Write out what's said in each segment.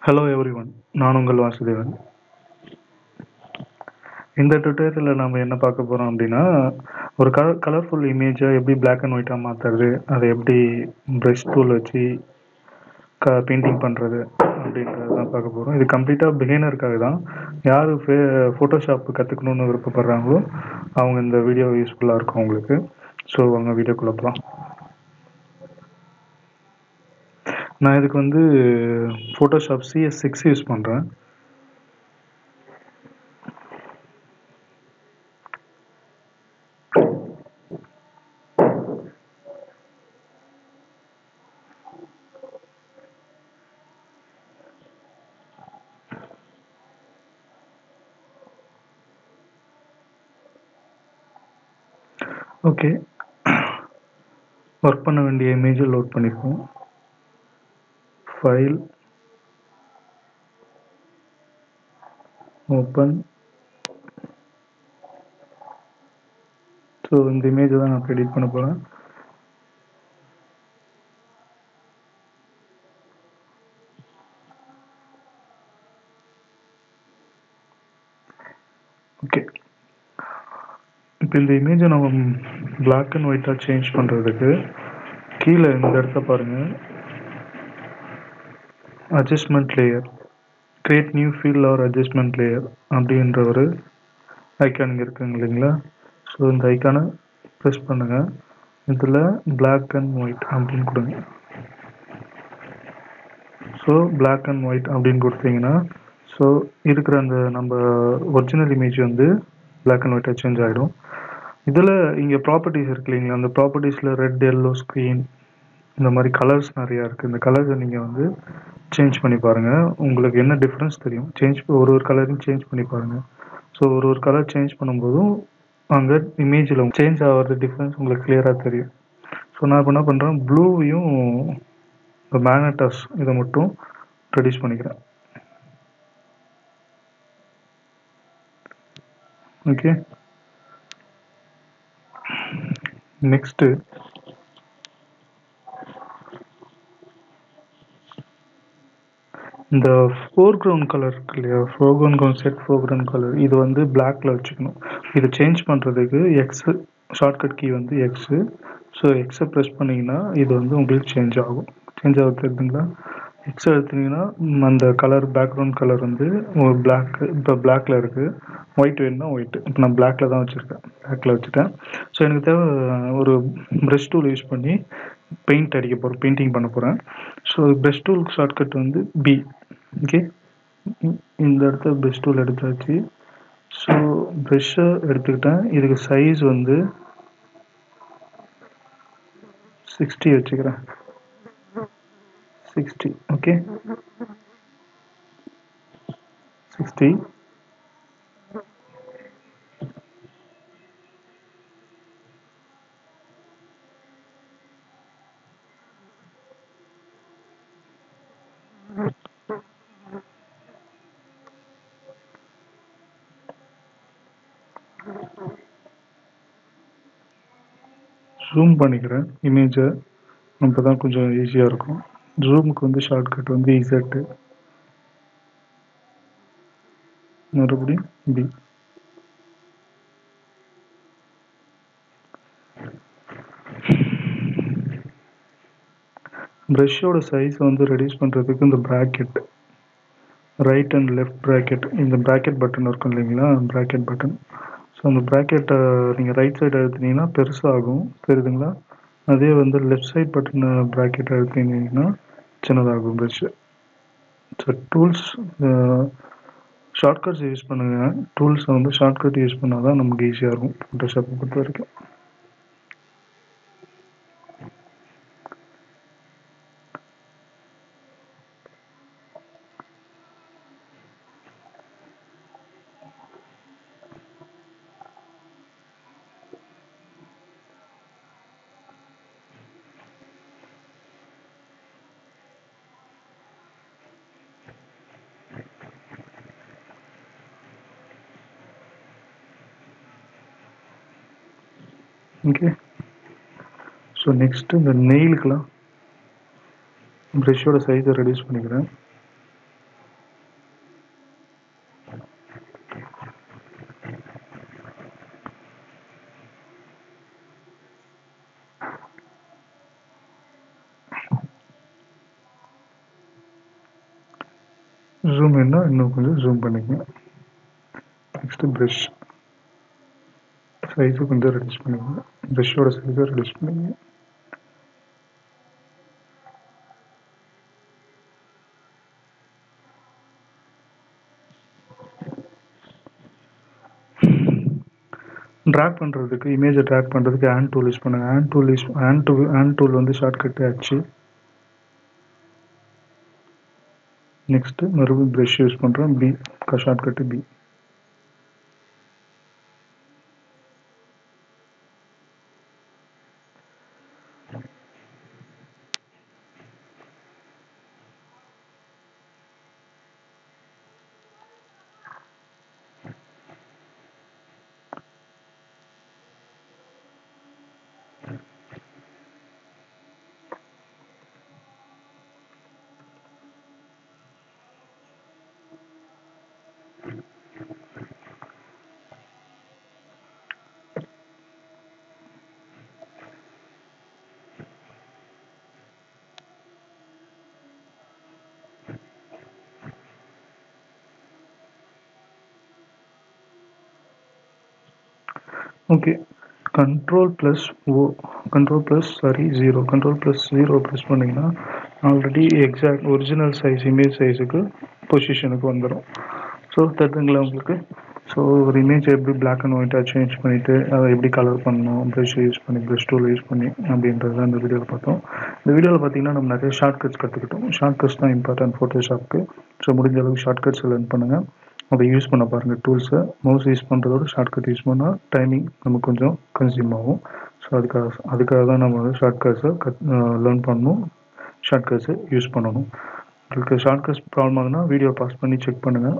hello everyone நான் உங்கள் வாசுதேவன் இந்த டுட்டோரியலில் நம்ம என்ன பார்க்க போகிறோம் அப்படின்னா ஒரு கலர் கலர்ஃபுல் இமேஜை எப்படி பிளாக் அண்ட் ஒயிட்டாக மாற்றுறது அதை எப்படி ப்ரஷ் டூல் வச்சு க பெயிண்டிங் பண்ணுறது அப்படின்றத தான் பார்க்க போகிறோம் இது கம்ப்ளீட்டாக பிகினருக்காக தான் யார் ஃபே ஃபோட்டோஷாப் கற்றுக்கணுன்னு விருப்பப்படுறாங்களோ அவங்க இந்த வீடியோ யூஸ்ஃபுல்லாக இருக்கும் அவங்களுக்கு ஸோ அவங்க வீடியோக்குள்ளே போகலாம் நான் இதுக்கு வந்து ஃபோட்டோஷாப் சிஎஸ் சிக்ஸ் யூஸ் பண்ணுறேன் ஓகே ஒர்க் பண்ண வேண்டிய இமேஜை லோட் பண்ணிப்போம் ஃபைல் ஓப்பன் ஸோ இந்த இமேஜை தான் நான் எடிட் பண்ண போகிறேன் ஓகே இப்போ இந்த இமேஜை நம்ம பிளாக் அண்ட் ஒயிட்டாக சேஞ்ச் பண்ணுறதுக்கு கீழே இந்த இடத்த பாருங்கள் adjustment layer create new field or adjustment layer அப்படின்ற ஒரு ஐக்கான் இங்கே இருக்குங்க இல்லைங்களா ஸோ இந்த ஐக்கானை ப்ரெஸ் பண்ணுங்கள் இதில் பிளாக் அண்ட் ஒயிட் அப்படின்னு கொடுங்க ஸோ பிளாக் அண்ட் ஒயிட் அப்படின்னு கொடுத்தீங்கன்னா ஸோ இருக்கிற அந்த நம்ம ஒரிஜினல் இமேஜ் வந்து பிளாக் அண்ட் ஒயிட்டாக சேஞ்ச் ஆகிடும் இதில் இங்கே ப்ராப்பர்ட்டிஸ் இருக்கு இல்லைங்களா அந்த ப்ராப்பர்ட்டிஸில் ரெட் எல்லோ ஸ்க்ரீன் இந்த மாதிரி கலர்ஸ் நிறையா இருக்குது இந்த கலர்ஸை நீங்கள் வந்து சேஞ்ச் பண்ணி பாருங்கள் உங்களுக்கு என்ன டிஃப்ரென்ஸ் தெரியும் சேஞ்ச் ஒரு ஒரு கலரையும் சேஞ்ச் பண்ணி பாருங்கள் ஸோ ஒரு ஒரு கலர் சேஞ்ச் பண்ணும்போதும் அங்கே இமேஜில் சேஞ்ச் ஆகிறது டிஃப்ரென்ஸ் உங்களுக்கு கிளியராக தெரியும் ஸோ நான் இப்போ என்ன பண்ணுறேன் ப்ளூவையும் இந்த மேக்னட்டாஸ் இதை மட்டும் ரெடியூஸ் பண்ணிக்கிறேன் ஓகே நெக்ஸ்ட்டு இந்த ஃபோர் கிரவுண்ட் கலர் இருக்கு இல்லையா foreground set foreground colour இது வந்து பிளாக்ல வச்சுக்கணும் இது சேஞ்ச் பண்ணுறதுக்கு எக்ஸ் ஷார்ட்கட் கீ வந்து எக்ஸு ஸோ எக்ஸை ப்ரெஸ் பண்ணிங்கன்னா இது வந்து உங்களுக்கு சேஞ்ச் ஆகும் சேஞ்ச் ஆக தெரியுதுங்களா எக்ஸ் எடுத்தீங்கன்னா அந்த கலர் பேக்ரவுண்ட் கலர் வந்து ஒரு பிளாக் இப்போ பிளாக்ல இருக்குது ஒயிட் வேணும்னா ஒயிட் இப்போ நான் பிளாக்ல தான் வச்சுருக்கேன் பிளாக்ல வச்சுட்டேன் ஸோ எனக்கு தேவை ஒரு ப்ரஷ் டூல் யூஸ் பண்ணி பெயிண்ட் அடிக்க போகிறேன் பெயிண்டிங் பண்ண போகிறேன் ஸோ ப்ரஷ் டூல் ஷார்ட்கட் வந்து பி ஓகே இந்த இடத்துல ப்ரஷ் டூல் எடுத்தாச்சு ஸோ ப்ரெஷ்ஷை எடுத்துக்கிட்டேன் இதுக்கு சைஸ் வந்து சிக்ஸ்டி வச்சுக்கிறேன் சிக்ஸ்டி ஓகே சிக்ஸ்டி ஜூம் பண்ணிக்கிறேன் இமேஜை அப்போ தான் கொஞ்சம் ஈஸியாக இருக்கும் ஜூமுக்கு வந்து ஷார்ட்கட் வந்து இசட்டு மறுபடியும் பி ப்ரஷ்ஷோட சைஸ் வந்து ரெடியூஸ் பண்ணுறதுக்கு இந்த bracket right and left bracket இந்த ப்ராக்கெட் பட்டன் இருக்கும் இல்லைங்களா ப்ராக்கெட் பட்டன் ஸோ அந்த ப்ராக்கெட்டை நீங்கள் ரைட் சைடு எடுத்தீங்கன்னா பெருசாகும் தெரியுதுங்களா அதே வந்து லெஃப்ட் சைட் பட்டன் ப்ராக்கெட் எடுத்தீங்கன்னா சின்னதாகும் brush so tools shortcuts use பண்ணுங்கள் டூல்ஸை வந்து ஷார்ட்கட் யூஸ் பண்ணால் தான் நமக்கு ஈஸியாக இருக்கும் ஃபோட்டோஷாப்பை பொறுத்த வரைக்கும் ஓகே ஸோ நெக்ஸ்ட்டு இந்த நெயிலுக்கெலாம் ப்ரெஷ்ஷோட சைஸை ரெடியூஸ் பண்ணிக்கிறேன் ஜூம் என்ன இன்னும் கொஞ்சம் ஜூம் பண்ணிக்கங்க நெக்ஸ்ட்டு ப்ரஷ் சைஸை கொஞ்சம் ரெடியூஸ் பண்ணிக்கங்க ப்ரஷ்ஷோட சைஸை ரெடியூஸ் பண்ணிக்கங்க ட்ராக் பண்ணுறதுக்கு இமேஜை ட்ராக் பண்ணுறதுக்கு ஹேண்ட் டூல் யூஸ் பண்ணுங்கள் hand tool use hand tool hand tool வந்து ஷார்ட்கட் ஆச்சு நெக்ஸ்ட்டு மறுபடியும் ப்ரஷ் யூஸ் பண்ணுறோம் B shortcut B okay control plus O control plus sorry zero control plus zero press பண்ணிங்கன்னா already exact original size image சைஸுக்கு பொசிஷனுக்கு வந்துடும் so தெரியுதுங்களா உங்களுக்கு ஸோ ஒரு இமேஜ் எப்படி பிளாக் அண்ட் ஒயிட்டாக சேஞ்ச் பண்ணிவிட்டு அதை எப்படி கலர் பண்ணணும் ப்ரஷ் யூஸ் பண்ணி ப்ரஷ் டூல் யூஸ் பண்ணி அப்படின்றது தான் இந்த வீடியோவில் பார்த்தோம் இந்த வீடியோவில் பார்த்தீங்கன்னா நம்ம நிறைய ஷார்ட் கட்ஸ் கற்றுக்கிட்டோம் ஷார்ட் கட்ஸ் தான் இம்பார்ட்டன்ட் ஃபோட்டோஷாப்க்கு ஸோ முடிஞ்ச அளவுக்கு ஷார்ட் கட்ஸ் லேர்ன் பண்ணுங்கள் அதை யூஸ் பண்ண பாருங்கள் டூல்ஸை மவுஸ் யூஸ் பண்ணுறதோட ஷார்ட்கட் யூஸ் பண்ணால் டைமிங் நமக்கு கொஞ்சம் கன்சியூம் ஆகும் ஸோ அதுக்காக அதுக்காக தான் நம்ம வந்து ஷார்ட்கட்ஸை கட் லேர்ன் பண்ணணும் ஷார்ட்கட்ஸை யூஸ் பண்ணணும் உங்களுக்கு ஷார்ட்கட்ஸ் ப்ராப்ளம் ஆகுதுன்னா வீடியோ பாஸ் பண்ணி செக் பண்ணுங்கள்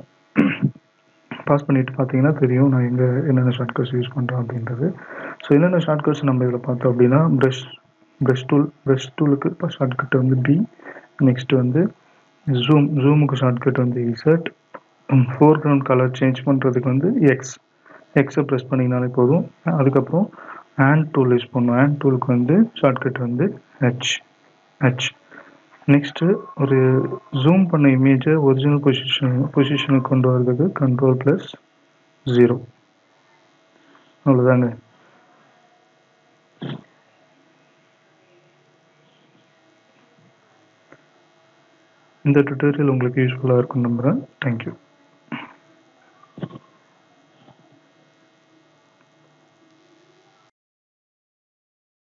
பாஸ் பண்ணிட்டு பார்த்தீங்கன்னா தெரியும் நான் எங்கே என்னென்ன ஷார்ட்கட்ஸ் யூஸ் பண்ணுறேன் அப்படின்றது ஸோ என்னென்ன ஷார்ட்கட்ஸ் நம்ம இதில் பார்த்தோம் அப்படின்னா ப்ரஷ் ப்ரஷ் டூல் ப்ரஷ் டூலுக்கு இப்போ ஷார்ட்கட் வந்து பி நெக்ஸ்ட் வந்து ஜூம் ஜூமுக்கு ஷார்ட்கட் வந்து Z foreground colour change பண்ணுறதுக்கு வந்து எக்ஸ் எக்ஸை ப்ரெஸ் பண்ணிங்கனாலே போதும் அதுக்கப்புறம் ஹேண்ட் டூல் யூஸ் பண்ணும் ஹேண்ட் டூலுக்கு வந்து ஷார்ட்கட் வந்து ஹெச் ஹெச் நெக்ஸ்ட்டு ஒரு ஜூம் பண்ண இமேஜை ஒரிஜினல் பொசிஷன் பொசிஷனுக்கு கொண்டு வரதுக்கு கண்ட்ரோல் ப்ளஸ் ஜீரோ அவ்வளோதாங்க இந்த டுட்டோரியல் உங்களுக்கு யூஸ்ஃபுல்லாக இருக்கும் நம்புகிறேன் தேங்க்யூ